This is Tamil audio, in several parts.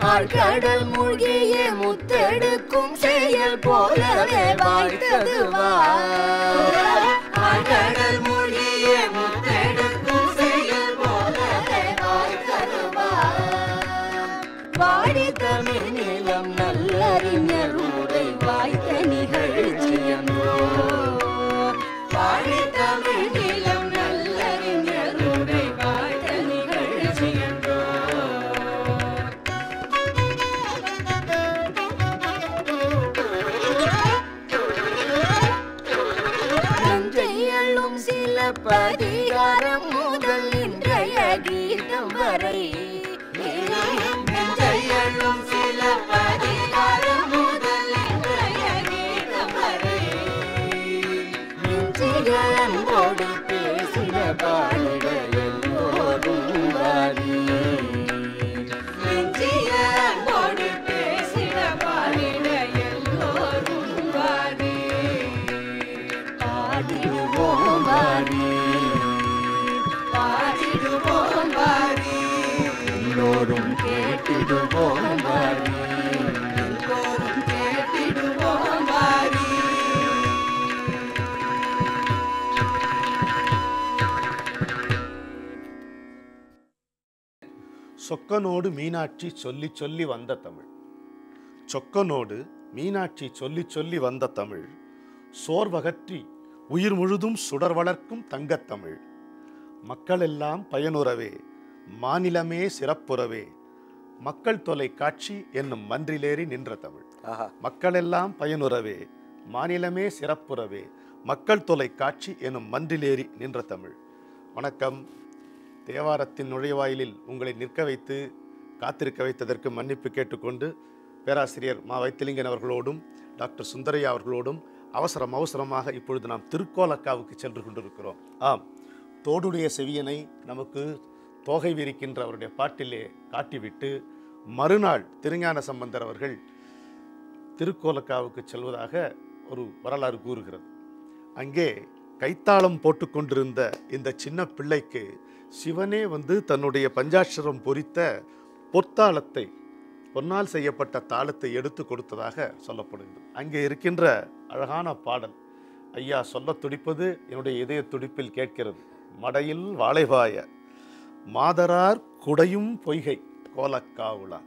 ஆழ்கடல் மூழ்கிய முத்தெடுக்கும் செயல் போலவே வாய்த்தது ஆழ்கடல் மூழ்கிய முத்தெடுக்கும் செயல் போலவே வாய்த்தது வாடி தமிழ் நிலம் நல்லறிஞர் உரை வாய்த்த நிகழ்ச்சியன்றோ வாடி தமிழ் நிலம் நல்லறிஞர் உரை வாய்த்த நிகழ்ச்சியன்றோ நஞ்சையள்ளும் சில பதிகாரம் முதல் இன்றைய கீதம் வரை நஞ்சையள்ளும் சில பதிகாரம் முதல் இன்றைய கீதம் வரை நெஞ்சிய அன்போடு பேசின பாடிட எல்லோரும் வாரி நெஞ்சிய அன்போடு பேசின பாடிட எல்லோரும் வாரி பாடிடுவோம் வாரி பாடிடுவோம் வாரி எல்லோரும் கேட்டிடுவோம் வாரி எல்லோரும் கேட்டிடுவோம் வாரி சொக்கனோடு மீனாட்சி சொல்லி சொல்லி வந்த தமிழ் சொக்கனோடு மீனாட்சி சொல்லி சொல்லி வந்த தமிழ் சோர்வகற்றி உயிர் முழுதும் சுடர் வளர்க்கும் தங்கத்தமிழ் மக்களெல்லாம் பயனுறவே மாநிலமே சிறப்புறவே மக்கள் தொலைக்காட்சி என்னும் மன்றிலேறி நின்ற தமிழ் ஆஹா மக்களெல்லாம் பயனுறவே மாநிலமே சிறப்புறவே மக்கள் தொலைக்காட்சி எனும் மன்றிலேறி நின்ற தமிழ் வணக்கம் தேவாரத்தின் நுழைவாயிலில் உங்களை நிற்க வைத்து காத்திருக்க வைத்ததற்கு மன்னிப்பு கேட்டுக்கொண்டு பேராசிரியர் மா வைத்திலிங்கன் அவர்களோடும் டாக்டர் சுந்தரையா அவர்களோடும் அவசரம் அவசரமாக இப்பொழுது நாம் திருக்கோலக்காவுக்கு சென்று கொண்டிருக்கிறோம் ஆம் தோடுடைய செவியனை நமக்கு தோகை விரிக்கின்ற அவருடைய பாட்டிலே காட்டிவிட்டு மறுநாள் திருஞான சம்பந்தர் அவர்கள் திருக்கோலக்காவுக்கு செல்வதாக ஒரு வரலாறு கூறுகிறது அங்கே கைத்தாளம் போட்டுக்கொண்டிருந்த இந்த சின்ன பிள்ளைக்கு சிவனே வந்து தன்னுடைய பஞ்சாட்சரம் பொறித்த பொற்தாளத்தை பொன்னால் செய்யப்பட்ட தாளத்தை எடுத்து கொடுத்ததாக சொல்லப்படுகிறது அங்கே இருக்கின்ற அழகான பாடல் ஐயா சொல்லத் துடிப்பது என்னுடைய இதய துடிப்பில் கேட்கிறது மடையில் வாழைவாய மாதரார் குடையும் பொய்கை கோலக்காவுலா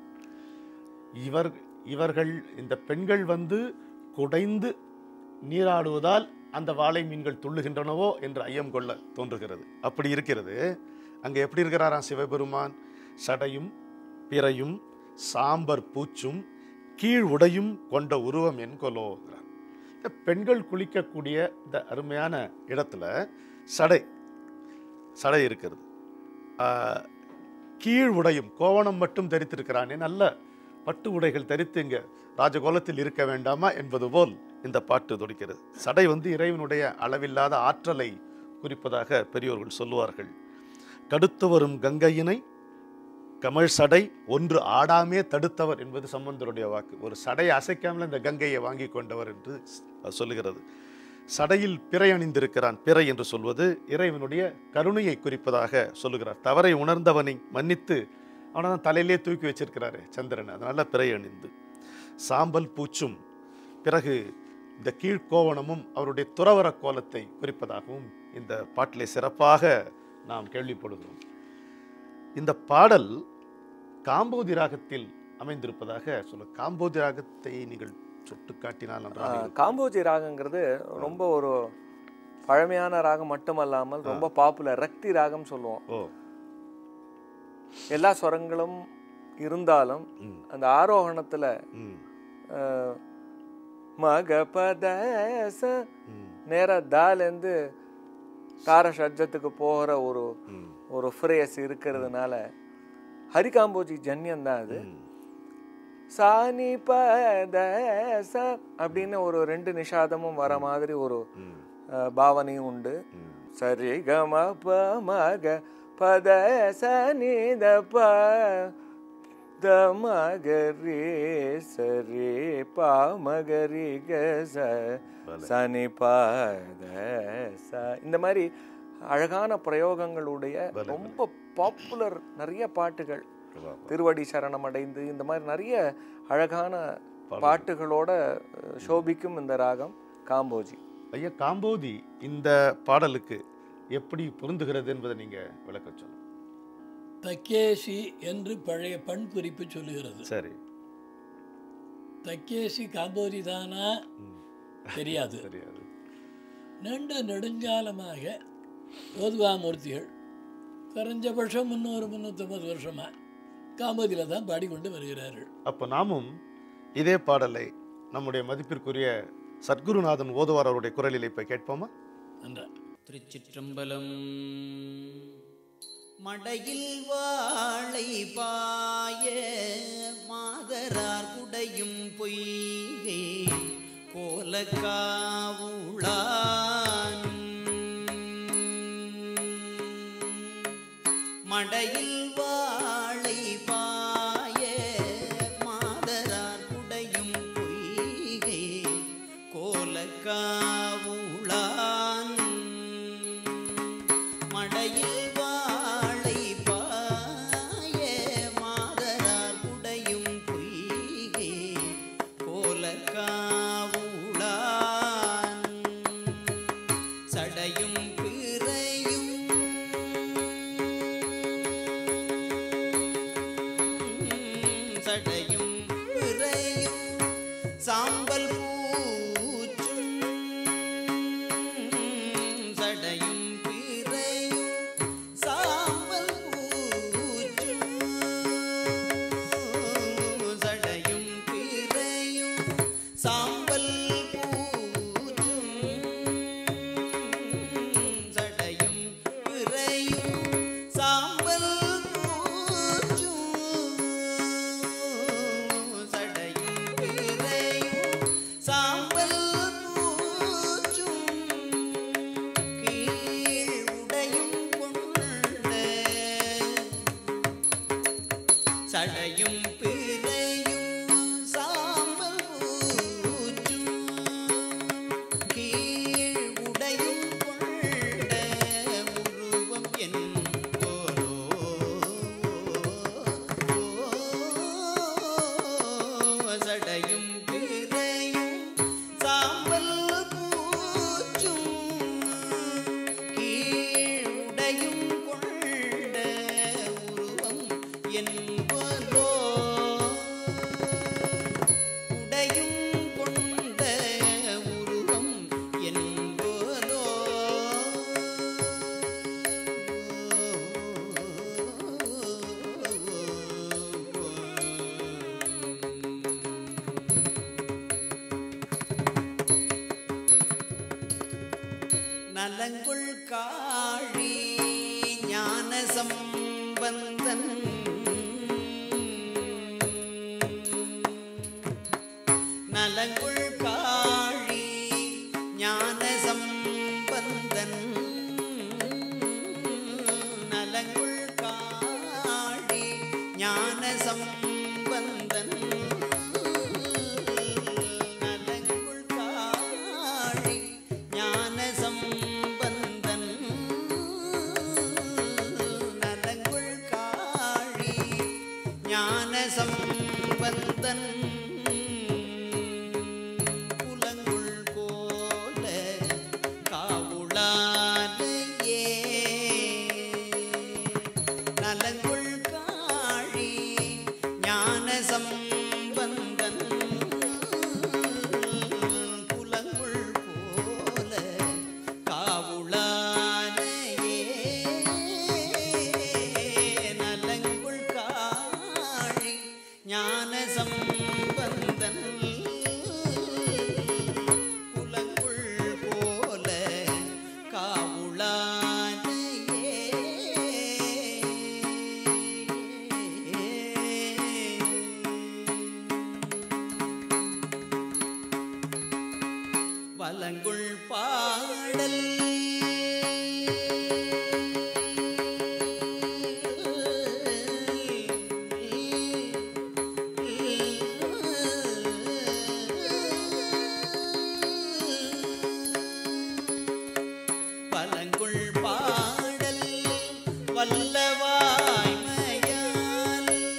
இவர் இவர்கள் இந்த பெண்கள் வந்து குடைந்து நீராடுவதால் அந்த வாழை மீன்கள் துள்ளுகின்றனவோ என்று ஐயம் கொள்ள தோன்றுகிறது அப்படி இருக்கிறது அங்கே எப்படி இருக்கிறாராம் சிவபெருமான் சடையும் பிறையும் சாம்பர் பூச்சும் கீழ் உடையும் கொண்ட உருவம் என்கொலோங்கிறார் இந்த பெண்கள் குளிக்கக்கூடிய இந்த அருமையான இடத்துல சடை சடை இருக்கிறது ஆஹ், கீழ் உடையும் கோவணம் மட்டும் தரித்திருக்கிறானே நல்ல பட்டு உடைகள் தரித்து இங்க ராஜகோலத்தில் இருக்க வேண்டாமா என்பது போல் இந்த பாட்டு துடிக்கிறது சடை வந்து இறைவனுடைய அளவில்லாத ஆற்றலை குறிப்பதாக பெரியோர்கள் சொல்லுவார்கள் கடுத்து வரும் கங்கையினை கமழ் சடை ஒன்று ஆடாமே தடுத்தவர் என்பது சம்பந்தருடைய வாக்கு ஒரு சடையை அசைக்காமல் இந்த கங்கையை வாங்கி கொண்டவர் என்று அது சொல்லுகிறது சடையில் பிறை அணிந்திருக்கிறான் பிறை என்று சொல்வது இறைவனுடைய கருணையை குறிப்பதாக சொல்லுகிறார் தவறை உணர்ந்தவனை மன்னித்து அவனை தான் தலையிலே தூக்கி வச்சிருக்கிறாரு சந்திரன் அதனால பிறை அணிந்து சாம்பல் பூச்சும் பிறகு இந்த கீழ்கோவணமும் அவருடைய துறவர கோலத்தை குறிப்பதாகவும் இந்த பாட்டிலே சிறப்பாக நாம் கேள்விப்படுகிறோம் இந்த பாடல் காம்போதி ராகத்தில் அமைந்திருப்பதாக சொல்ல காம்போதி ராகத்தை நீங்கள் சுட்டு காட்டினால் நன்றாக இருக்கும். காம்போஜி ராகங்கிறது ரொம்ப ஒரு பழமையான ராகம் மட்டுமல்லாமல் ரொம்ப பாப்புலர் ரக்தி ராகம் சொல்லுவோம் ஓ எல்லா ஸ்வரங்களும் இருந்தாலும் ம் அந்த ஆரோகணத்துல ம் அஹ், மக பத ச ம் நேரா தாலேருந்து தார ஷட்ஜத்துக்கு போகிற ஒரு ம் ஒரு ஃப்ரேஸ் இருக்கிறதுனால ஹரிகாம்போஜி ஜன்யம் தான் அது ம் சாணி பத ச அப்படின்னு ஒரு ரெண்டு நிஷாதமும் வர மாதிரி ஒரு ம் அஹ், பாவனையும் உண்டு ம் சரி கம ப மக பத சனி த ப த மகரி சரி பா மகரி க ச பலே. சனி பத ச இந்த மாதிரி அழகான பிரயோகங்களுடைய பலே, ரொம்ப பாப்புலர் நிறைய பாட்டுகள் வா. திருவடி சரணம் அடைந்து இந்த மாதிரி நிறைய அழகான பாட்டுகளோட அஹ், சோபிக்கும் இந்த ராகம் காம்போஜி ஐயா காம்போதி இந்த பாடலுக்கு எப்படி பொருந்துகிறது என்பதை நீங்க விளக்க சொல்லுங்க தக்கேசி என்று பழைய பண் குறிப்பு சொல்லுகிறது சரி தக்கேசி காம்போதி தானா தெரியாது தெரியாது நீண்ட நெடுஞ்சாலமாக ஓதுவாமூர்த்திகள் குறைஞ்சபட்சம் முந்நூறு முந்நூற்றம்பது வருஷமாக காம்போதியில் தான் பாடிக்கொண்டு வருகிறார்கள் அப்ப நாமும் இதே பாடலை நம்முடைய மதிப்பிற்குரிய சத்குருநாதன் ஓதுவார் அவருடைய குரலில் இப்ப கேட்போமா நன்றா திருச்சிற்றம்பலம் மடையில் வாழை பாய மாதரார் குடையும் பொய்கை கோலக்காவுளான் மடையில் வாழை பாய மாதரார் குடையும் பொய்கை கோலக்காவுளான் மடையில் வாழை பாய மாதரார் குடையும் பொய்கை கோலக்காவுளான் சடையும் பிறையும் சடையும் பிறையும் சாம்பல் பூச்சும் சடையும் பிறையும் சாம்பல் பூச்சும் சடையும் பிறையும் சாம்பல் பூச்சும் சடையும் பிறையும் சாம்பல் பூச்சும் சடையும் பிறையும் சாம்பல் பூச்சும் கீழ் உடையும் கொண்ட சடையும் பிறையும் சாம்பல் பூச்சும் கீழ் உடையும் கொண்ட உருவம் என்போரோ சடையும் பிறையும் சாம்பல் பூச்சும் கீழ் உடையும் கொண்ட உருவம் என்பதோ உடையும் கொண்ட உருவம் என்பதோ நலங்குள் காழி ஞான சம்பந்தன் நலங்குள் காழி ஞான சம்பந்தன் நலங்குள் காழி ஞான சம்பந்தன் நலங்குள் காழி ஞான சம்பந்தன் நலங்குள் காழி ஞான சம்பந்தன் புலங்குள் கோல காவுளானையே நலங்குள் காழி ஞான சம்பந்தன் புலங்குள் போல காவுளானையே நலங்குள் காழி ஞான சம்பந்தன் புலங்குள் போல காவுளானையே வலங்குள் பாடல் பலங்குள் பாடல் வல்லவாய்மையால்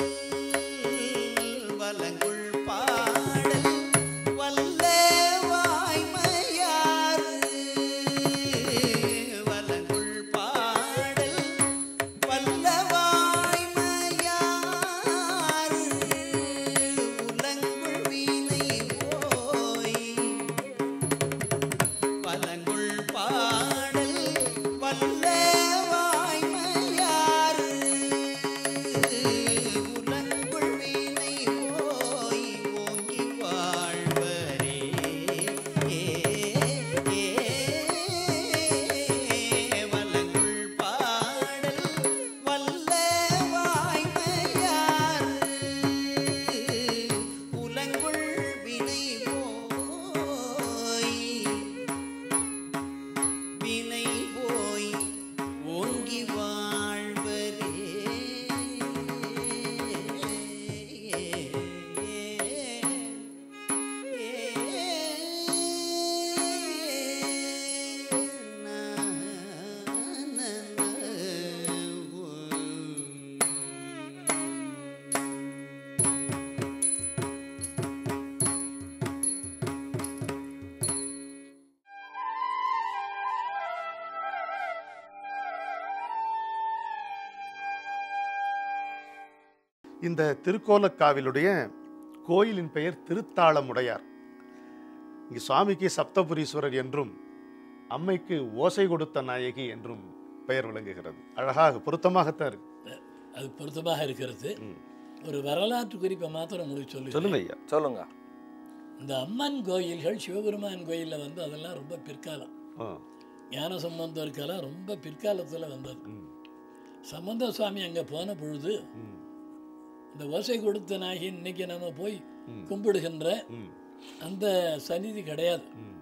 இந்த திருக்கோலக்காவிலுடைய கோயிலின் பெயர் திருத்தாளமுடையார் இங்கு சுவாமிக்கு சப்தபுரீஸ்வரர் என்றும் அம்மைக்கு ஓசை கொடுத்த நாயகி என்றும் பெயர் விளங்குகிறது அழகாக பொருத்தமாகத்தான் இருக்கு அது பொருத்தமாக இருக்கிறது ம். ஒரு வரலாற்று குறிப்பை மாத்திரம் உங்களுக்கு சொல்லி சொல்லுங்க ஐயா சொல்லுங்க இந்த அம்மன் கோயில்கள் சிவபெருமான் கோயிலில் வந்து அதெல்லாம் ரொம்ப பிற்காலம் ஆ, ஞான சம்பந்தருக்கெல்லாம் ரொம்ப பிற்காலத்தில் வந்தது ம், சம்பந்த சுவாமி அங்கே போன பொழுது ம், இந்த ஓசை கொடுத்த நாகி இன்னைக்கு நம்ம போய் ம். கும்பிடுகின்ற ம், அந்த சந்நிதி கிடையாது ம்,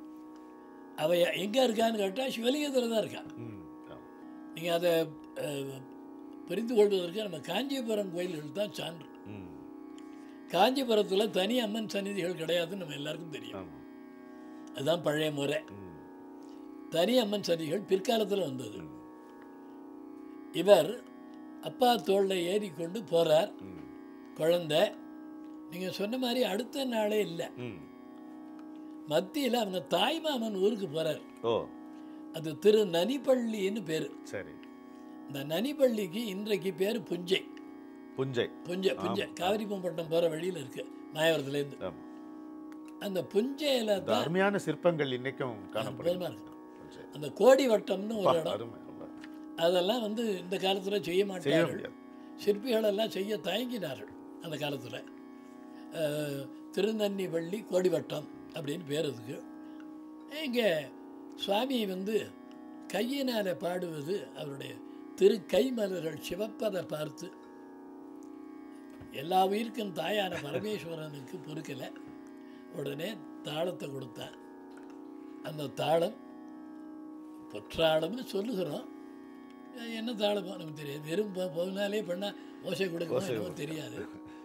அவ எங்கே இருக்கான்னு கேட்டால் சிவலிங்கத்தில் தான் இருக்கா ம். ஆமா. நீங்கள் அதை அஹ், புரிந்து கொள்வதற்கு நம்ம காஞ்சிபுரம் கோயில்கள் தான் சான்று ம், காஞ்சிபுரத்தில் தனி அம்மன் சந்நிதிகள் கிடையாதுன்னு நம்ம எல்லாருக்கும் தெரியும் ஆமா. அதுதான் பழைய முறை ம், தனி அம்மன் சந்நிதிகள் பிற்காலத்தில் வந்தது ம், இவர் அப்பா தோளில் ஏறிக்கொண்டு போகிறார் ம், குழந்தை நீங்கள் சொன்ன மாதிரி அடுத்த நாளே இல்லை ம். மத்தியில் அவங்க தாய்மாமன் ஊருக்கு போகிறார் ஓ அது திரு நனிப்பள்ளின்னு பேர் சரி இந்த நனிப்பள்ளிக்கு இன்றைக்கு பேர் புஞ்சை புஞ்சை புஞ்சை புஞ்சை காவிரி பூம்பட்டினம் போகிற வழியில் இருக்கு மாயவரத்துலேருந்து ஆமா. அந்த புஞ்சையில் இந்த தான் அருமையான சிற்பங்கள் இன்னைக்கும் காணப்படுது அற்புதமா இருக்கு. புஞ்சை. அந்த கோடி வட்டம்னு அப்பா, ஒரு இடம் அருமை ரொம்ப. அதெல்லாம் வந்து இந்த காலத்தில் செய்ய செய்ய மாட்டார்கள் முடியாது சிற்பிகள் எல்லாம் செய்ய தயங்கினார்கள் அந்த காலத்தில் திருநன்னிவள்ளி கோடிவட்டம் அப்படின்னு பேர் அதுக்கு இங்கே சுவாமி வந்து கையினால் பாடுவது அவருடைய திரு கைமலர்கள் சிவப்பதை பார்த்து எல்லா உயிருக்கும் தாயான பரமேஸ்வரனுக்கு பொறுக்கலை உடனே தாளத்தை கொடுத்தான் அந்த தாளம் பொற்றாளம்னு சொல்லுகிறோம் அஹ் என்ன தாளமோ நமக்கு தெரியாது வெறும் ப- பதினாலே பண்ணால் ஓசை கொடுக்கணும் என்னமோ தெரியாது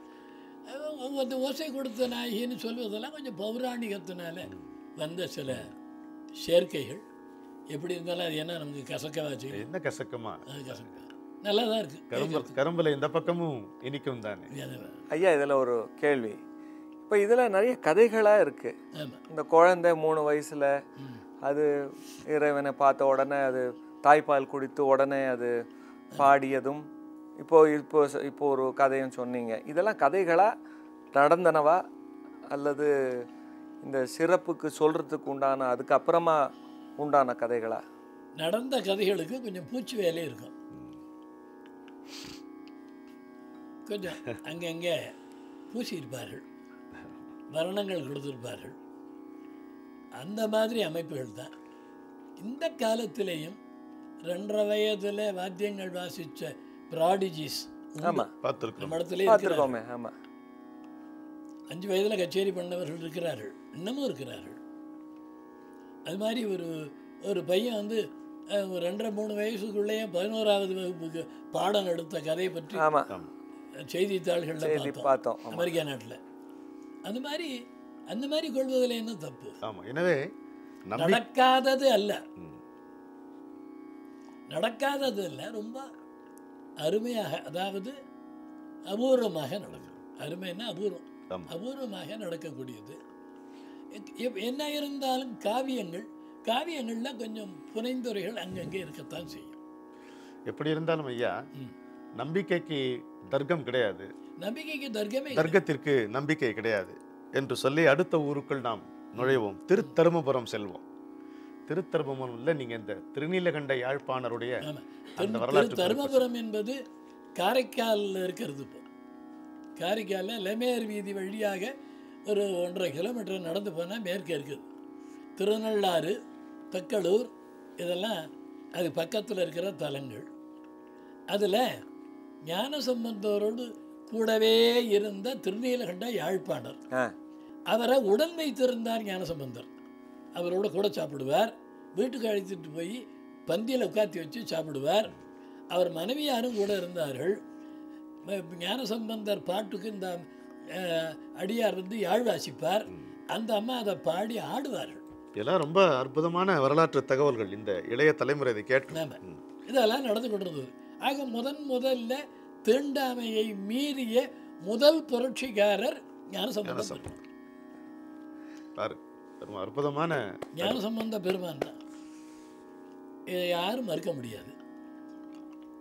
அஹ் அந்த ஓசை கொடுத்த நாயகின்னு சொல்வதெல்லாம் கொஞ்சம் பௌராணிகத்தினால வந்த சில சேர்க்கைகள் எப்படி இருந்தாலும் அது என்ன நமக்கு கசக்கவா செய்யும் என்ன கசக்கமா அது கசக்க நல்லா தான் இருக்கு கரும்பு கரும்புல இந்த பக்கமும் இனிக்கும் தானே ஐயா இதில் ஒரு கேள்வி இப்போ இதில் நிறைய கதைகளாக இருக்குது ஆமாம் இந்த குழந்தை மூணு வயசில் அது இறைவனை பார்த்த உடனே அது தாய்ப்பால் குடித்து உடனே அது பாடியதும் இப்போ இப்போ ச- இப்போ ஒரு கதையும் சொன்னீங்க இதெல்லாம் கதைகளா நடந்தனவா அல்லது இந்த சிறப்புக்கு சொல்கிறதுக்கு உண்டான அதுக்கப்புறமா உண்டான கதைகளா நடந்த கதைகளுக்கு கொஞ்சம் பூச்சி வேலை இருக்கும் கொஞ்சம் அங்கங்கே பூசியிருப்பார்கள் வர்ணங்கள் கொடுத்திருப்பார்கள் அந்த மாதிரி அமைப்புகள் தான் இந்த காலத்திலேயும் ரெண்டரை வயதில் வாத்தியங்கள் வாசித்த ப்ராடிஜிஸ் ஆமாம் பார்த்துருக்கோம் நம்ம இடத்துல இருக்கிறார்கள் பார்த்துருக்கோமே ஆமாம் அஞ்சு வயதில் கச்சேரி பண்ணவர்கள் இருக்கிறார்கள் இன்னமும் இருக்கிறார்கள் அது மாதிரி ஒரு ஒரு பையன் வந்து அஹ், ஒரு ரெண்டரை மூணு வயசுக்குள்ளேயே பதினோராவது வகுப்புக்கு பாடம் எடுத்த கதையை பற்றி ஆமாம் செய்தித்தாள்களில் செய்தி பார்த்தோம் பார்த்தோம் ஆமாம் அமெரிக்கா நாட்டில் அந்த மாதிரி அந்த மாதிரி கொள்வதில் என்ன தப்பு ஆமா எனவே நம்பி நடக்காதது அல்ல ம். நடக்காதது அல்ல ரொம்ப அருமையாக அதாவது அபூர்வமாக நடக்கும் அருமைன்னா அபூர்வம் ஆமா. அபூர்வமாக நடக்கக்கூடியது எ- எ- என்ன இருந்தாலும் காவியங்கள் காவியங்களில் கொஞ்சம் புனைந்துரைகள் அங்கங்கே இருக்கத்தான் செய்யும் எப்படி இருந்தாலும் ஐயா ம். நம்பிக்கைக்கு தர்க்கம் கிடையாது நம்பிக்கைக்கு தர்க்கமே இல்லை. தர்க்கத்திற்கு நம்பிக்கை கிடையாது என்று சொல்லி அடுத்த ஊருக்குள் நாம் நுழைவோம் திருத்தருமபுரம் செல்வோம் திருத்தருமபுரம்ல நீங்க இந்த திருநீலகண்ட யாழ்ப்பாணருடைய ஆமா. அந்த திரு- வரலாற்று திரு தருமபுரம் என்பது காரைக்காலில் இருக்கிறது இப்போ காரைக்காலில் லெமேர் வீதி வழியாக ஒரு ஒன்றரை கிலோமீட்டர் நடந்து போனால் மேற்கே இருக்குது திருநள்ளாறு தக்களூர் இதெல்லாம் அது பக்கத்தில் இருக்கிற தலங்கள் அதில் ஞானசம்பந்தரோடு கூடவே இருந்த திருநீலகண்ட யாழ்ப்பாணர் ஆ அவரை உடன் வைத்திருந்தார் ஞானசம்பந்தர் அவரோட கூட சாப்பிடுவார் வீட்டுக்கு அழைத்துட்டு போய் பந்தியில் உட்காத்தி வச்சு சாப்பிடுவார் அவர் மனைவியாரும் கூட இருந்தார்கள் ம- ஞானசம்பந்தர் பாட்டுக்கு இந்த அஹ், அடியார் வந்து யாழ் வாசிப்பார் அந்த அம்மா அதை பாடி ஆடுவார்கள் இதெல்லாம் ரொம்ப அற்புதமான வரலாற்று தகவல்கள் இந்த இளைய தலைமுறை இதை கேட்கும் ஆமா. இதெல்லாம் நடந்து கொண்டிருந்தது ஆக முதன் முதல்ல தீண்டாமையை மீறிய முதல் புரட்சிக்காரர் ஞானசம்பந்த ஞானசம்பந்தர். பாரு ரொம்ப அற்புதமான ஞானசம்பந்த பெருமான் தான் இதை யாரும் மறுக்க முடியாது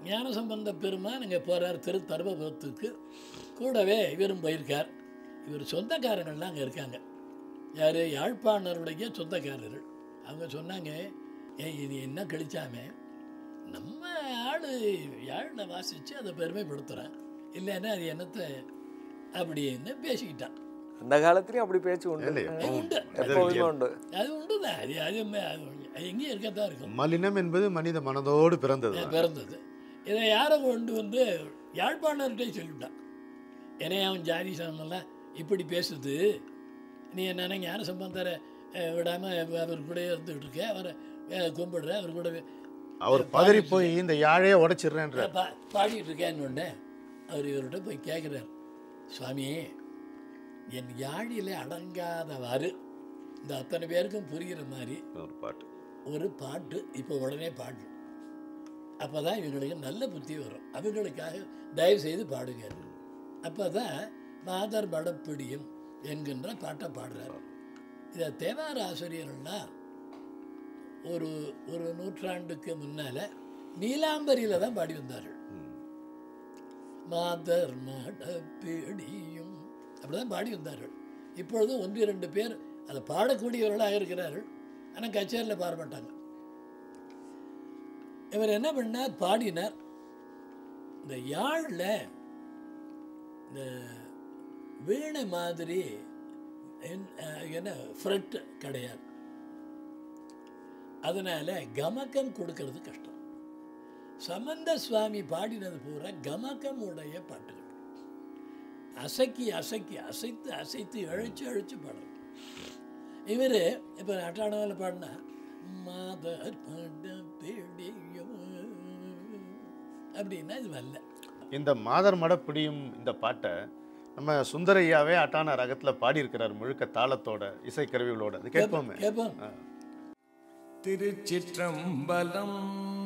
ஞானசம்பந்த பெருமான் இங்கே போகிறார் திரு தர்மபுரத்துக்கு கூடவே இவரும் போயிருக்கார் இவர் சொந்தக்காரங்கள்லாம் அங்கே இருக்காங்க யார் யாழ்ப்பாணருடைய சொந்தக்காரர்கள் அவங்க சொன்னாங்க ஏய் இது என்ன கழிச்சாமே நம்ம ஆள் யாழில் வாசித்து அதை பெருமைப்படுத்துகிறேன் இல்லைன்னா அது என்னத்தை அப்படின்னு பேசிக்கிட்டான் அந்த காலத்துலயும் அப்படி பேச்சு உண்டு இல்லையா? அது உண்டு எப்போதுமே உண்டு அது உண்டு தான் அது அது அது அது எங்கேயும் இருக்கத்தான் இருக்கும் மலினம் என்பது மனித மனதோடு பிறந்தது அது பிறந்தது இதை யாரை கொண்டு வந்து யாழ்ப்பாணர்கிட்டே சொல்லிவிட்டான் என்னைய அவன் ஜாதி சனமெல்லாம் இப்படி பேசுது நீ என்னென்ன ஞான சம்பந்தரை விடாமல் அவர் கூட இருந்துகிட்டு இருக்க அவரை அஹ், கும்பிடுற அவர் கூட அவர் பதறி போய் இந்த யாழையே உடைச்சிடுறேன்ற பா பாடிட்டு இருக்கேன்னு உடனே அவர் இவர்கிட்ட போய் கேட்குறாரு சுவாமி என் யாழில் அடங்காதவாறு இந்த அத்தனை பேருக்கும் புரிகிற மாதிரி ஒரு பாட்டு ஒரு பாட்டு இப்போ உடனே பாடணும் அப்போ தான் இவங்களுக்கு நல்ல புத்தி வரும் அவங்களுக்காக தயவு செய்து பாடுங்க அப்போ தான் மாதர் படப்பிடியும் என்கின்ற பாட்டை பாடுறாரு இதை தேவார ஆசிரியர்கள்லாம் ஒரு ஒரு நூற்றாண்டுக்கு முன்னால் நீலாம்பரியில் தான் பாடி வந்தார்கள் மாதர் மடப்பிடியும் அப்படிதான் பாடி வந்தார்கள் இப்பொழுது ஒன்று இரண்டு பேர் அதை பாடக்கூடியவர்களாக இருக்கிறார்கள் ஆனால் கச்சேரியில் பாட மாட்டாங்க இவர் என்ன பண்ணார் பாடினார் இந்த யாழில் இந்த வீணை மாதிரி என்- அஹ், என்ன ஃப்ரெட் கிடையாது அதனால கமக்கம் கொடுக்கறது கஷ்டம் சம்பந்த சுவாமி பாடினது பூரா கமக்கம் உடைய பாட்டுகள் அசைக்கி அசைக்கி அசைத்து அசைத்து இழைச்சு இழைச்சு பாடுறது இவர் இப்போ அட்டாணவில் பாடினா மாதர் பட பிடியும் அப்படின்னா இது வரல இந்த மாதர் மடப்பிடியும் இந்த பாட்டை நம்ம சுந்தரையாவே அட்டான ரகத்துல பாடியிருக்கிறார் முழுக்க தாளத்தோட இசைக்கருவிகளோட அது கேட்போமே கேட்போம் திருச்சிற்றம்பலம்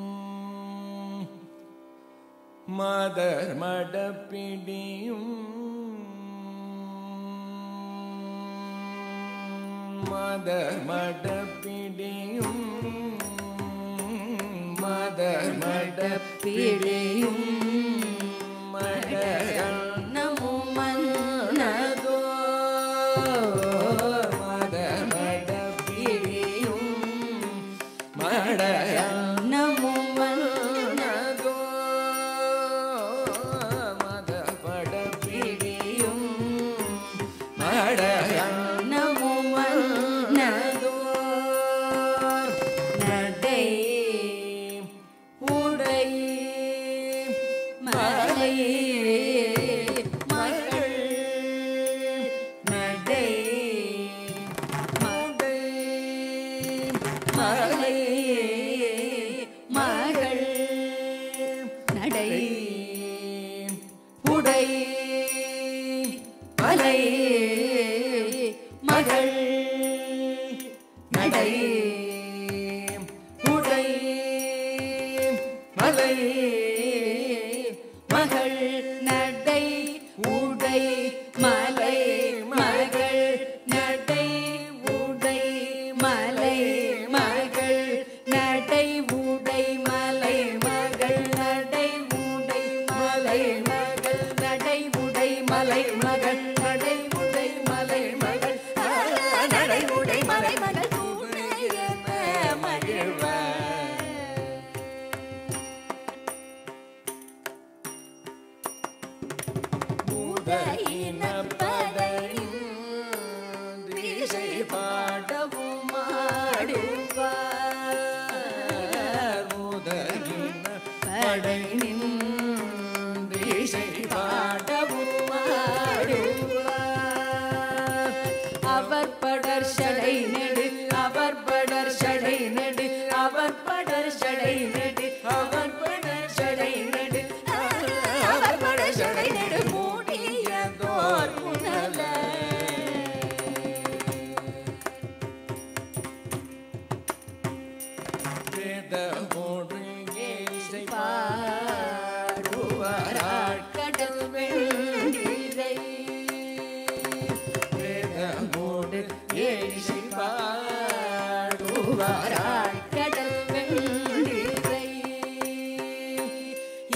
மதர் மடப்பிடியும் மதர் மடப்பிடியும் மதர் மடப்பிடியும் மடல் நமோ மன்னதோ மதர் மடப்பிடியும் மடல் நமோ மன்னதோ நமோ மன்னதோ நடை உடை மலை மகள் நடை மடை மலை மகள் நடை உடை மலை மகள் நடை உடை மலை மகள் நடை உடை மலை மகள் நடை உடை மலை மகள் நடை உடை மலை மகள் நடை உடை மலை மகள் நடை உடை மலை மகள் நடை உடை மலை மகள் நடை உடை மலை மகள் துணை என மகிழ்வார் உதயினப்படையும் திசை பாடவும் ஆடுவார் உதயினப்படையும் திசை பாடவும் ஆடுவார் அவர் படர் சடை நெடு அவர் படர் சடை நெடு அவர் படர் சடை நெடு அவர் படர் சடை நெடு அவர் படர் சடை நெடு மூடியதோர் புனல பாடுவார் கடல்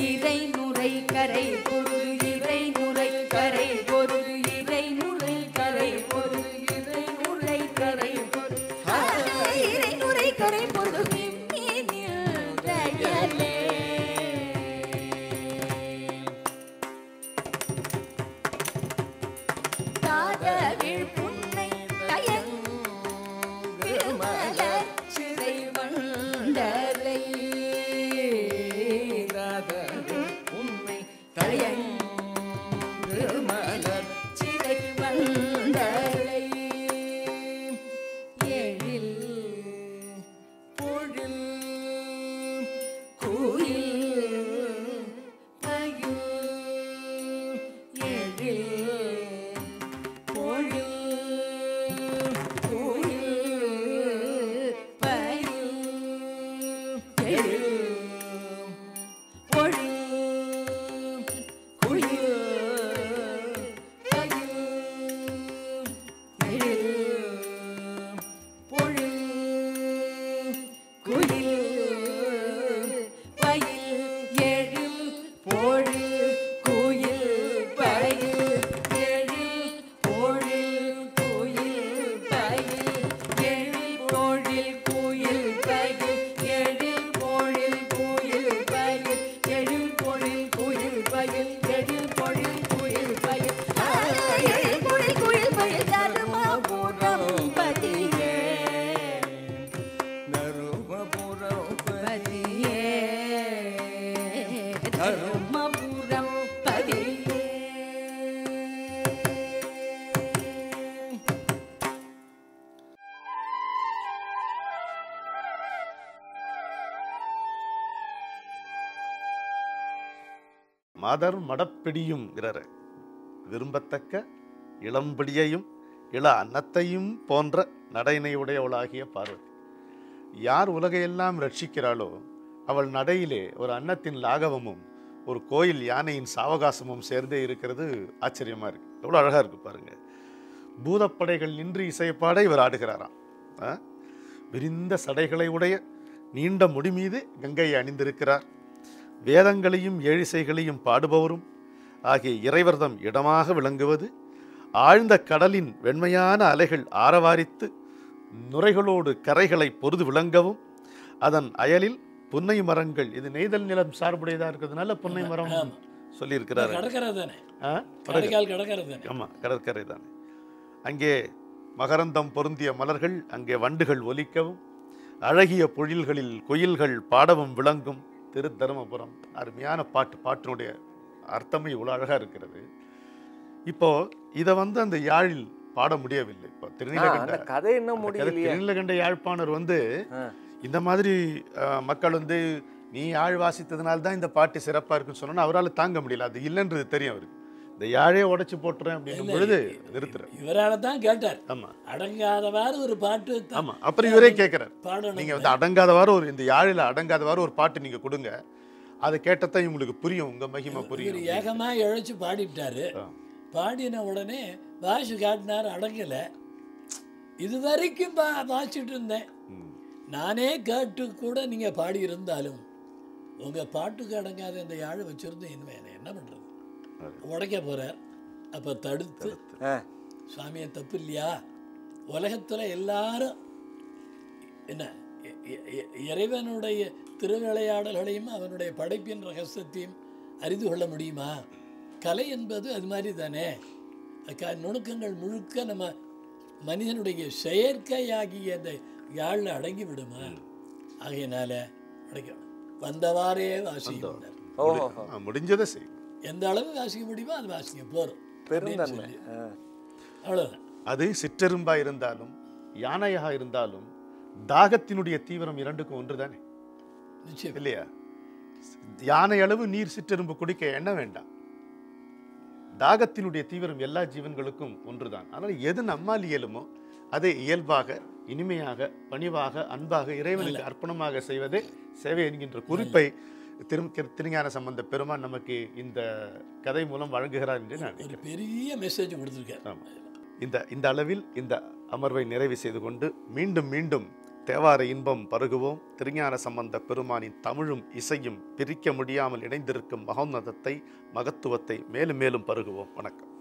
இறை நுரை கரை பொருது இறை நுரை கரை பொருது இறை நுரை கரை பொருது இறை நுரை கரை பொருது இறை நுரை கரை பொருது விண்மீனில் தயலே தாதவிழ் புன்னை தயங்கு மலர் சிறை வண்டலை தாதவிழ் புன்னை தயங்கு மலர் சிறை வண்டலை எழில் பொழில் குயில் பயில் எழில் பொழில் குயில் பயில் எழில் பொழில் குயில் பயில் எழில் பொழில் குயில் பயில் எழில் பொழில் குயில் பயில் எழில் பொழில் குயில் பயில் எழில் பொழில் குயில் பயில் எழில் பொழில் குயில் பயில் எழில் பொழில் குயில் பயில் எழில் பொழில் குயில் பயில் எழில் பொழில் குயில் பயில் தருமபுரம் பதியே பதியே தருமபுரம் பதியே மாதர் மடப்பிடியும்ங்கிறாரு விரும்பத்தக்க இளம்பிடியையும் இள அன்னத்தையும் போன்ற நடைனையுடையவளாகிய பார்வதி யார் உலகையெல்லாம் ரட்சிக்கிறாளோ அவள் நடையிலே ஒரு அன்னத்தின் லாகவமும் ஒரு கோயில் யானையின் சாவகாசமும் சேர்ந்தே இருக்கிறது ஆச்சரியமா இருக்கு எவ்வளோ அழகா இருக்கு பாருங்க பூதப்படைகள் நின்று இசைப்பாட இவர் ஆடுகிறாராம் ஆ? விரிந்த சடைகளை உடைய நீண்ட முடி மீது கங்கையை அணிந்திருக்கிறார் வேதங்களையும் ஏழிசைகளையும் பாடுபவரும் ஆகிய இறைவர்தம் இடமாக விளங்குவது ஆழ்ந்த கடலின் வெண்மையான அலைகள் ஆரவாரித்து நுரைகளோடு கரைகளை பொருது விளங்கவும் அதன் அயலில் புன்னை மரங்கள் இது நெய்தல் நிலம் சார்புடையதா இருக்கிறதுனால புன்னை மரம் ஆமா. சொல்லியிருக்கிறாரு கடற்கரை தானே ஆ? கடைக்கால் கடற்கரை தானே ஆமா கடற்கரை தானே அங்கே மகரந்தம் பொருந்திய மலர்கள் அங்கே வண்டுகள் ஒலிக்கவும் அழகிய பொழில்களில் குயில்கள் பாடவும் விளங்கும் திரு தருமபுரம் அருமையான பாட்டு பாட்டினுடைய அர்த்தமே இவ்வளோ அழகா இருக்கிறது இப்போ இதை வந்து அந்த யாழில் பாட முடியவில்லை இப்போ ஆ, திருநீலகண்ட அந்த கதை இன்னும் அந்த கதை முடியலையே திருநீலகண்ட யாழ்ப்பாணர் வந்து ஆ. இந்த மாதிரி அஹ், மக்கள் வந்து நீ யாழ் வாசித்ததுனால தான் இந்த பாட்டு சிறப்பா இருக்குன்னு சொன்னா அவரால் தாங்க முடியல அது இல்லைன்றது தெரியும் அவருக்கு இந்த யாழே உடைச்சு போட்டுறேன் அப்படின்னும் பொழுது நிறுத்துறாரு இவரால தான் கேட்டார் ஆமா அடங்காதவாறு ஒரு பாட்டு த- ஆமா அப்புறம் இவரே கேட்கிறார் பாடணும் நீங்க வந்து அடங்காதவாறு ஒரு இந்த யாழில் அடங்காதவாறு ஒரு பாட்டு நீங்க கொடுங்க அதை கேட்டதான் இவங்களுக்கு புரியும் உங்க மகிமை இவர் புரியும் ஏகமா இழைச்சு பாடிட்டாரு ஆ. பாடின உடனே வாசி காட்டினார் அடங்கல இது வரைக்கும் பா வாசிட்டு இருந்தேன் ம். நானே கேட்டு கூட நீங்க பாடி இருந்தாலும் உங்க பாட்டுக்கு அடங்காத இந்த யாழை வச்சிருந்து இனிமே என்ன என்ன பண்றது உடைக்க போறார் அப்ப தடுத்து ஆ. சாமியை தப்பு இல்லையா உலகத்துல எல்லாரும் என்ன இ- இ- இ- இறைவனுடைய திருவிளையாடல்களையும் அவனுடைய படைப்பின் ரகசியத்தையும் அறிந்து கொள்ள முடியுமா கலை என்பது அது மாதிரி தானே க நுணுக்கங்கள் முழுக்க நம்ம மனிதனுடைய செயற்கையாகிய அந்த யாழில் அடங்கி விடுமா ஆகையினால உடைக்க வந்தவாறே வாசிக்கின்றார் ஓஹோ ஆ, முடிஞ்சதை செய் எந்த அளவு வாசிக்க முடியுமோ அது வாசிக்க போகிறோம் பெருந்தன்மை ஆ. அவ்வளோதான் அது சிற்றெரும்பா இருந்தாலும் யானையாக இருந்தாலும் தாகத்தினுடைய தீவிரம் இரண்டுக்கும் ஒன்றுதானே நிச்சயம் இல்லையா யானை அளவு நீர் சிற்றெரும்பு குடிக்க எண்ண வேண்டாம் தாகத்தினுடைய தீவிரம் எல்லா ஜீவன்களுக்கும் ஒன்றுதான் ஆனால் எது நம்மால் இயலுமோ அதை இயல்பாக இனிமையாக பணிவாக அன்பாக இறைவனுக்கு அர்ப்பணமாக செய்வதே சேவை என்கின்ற குறிப்பை திரு திருஞான சம்பந்த பெருமான் நமக்கு இந்த கதை மூலம் வழங்குகிறார் என்று நான் ஒரு நினைக்கிறேன் பெரிய மெசேஜ் கொடுத்துருக்காரு ஆமா. இந்த இந்த அளவில் இந்த அமர்வை நிறைவு செய்து கொண்டு மீண்டும் மீண்டும் தேவார இன்பம் பருகுவோம் திருஞான சம்பந்த பெருமானின் தமிழும் இசையும் பிரிக்க முடியாமல் இணைந்திருக்கும் மகோன்னதத்தை மகத்துவத்தை மேலும் மேலும் பருகுவோம் வணக்கம்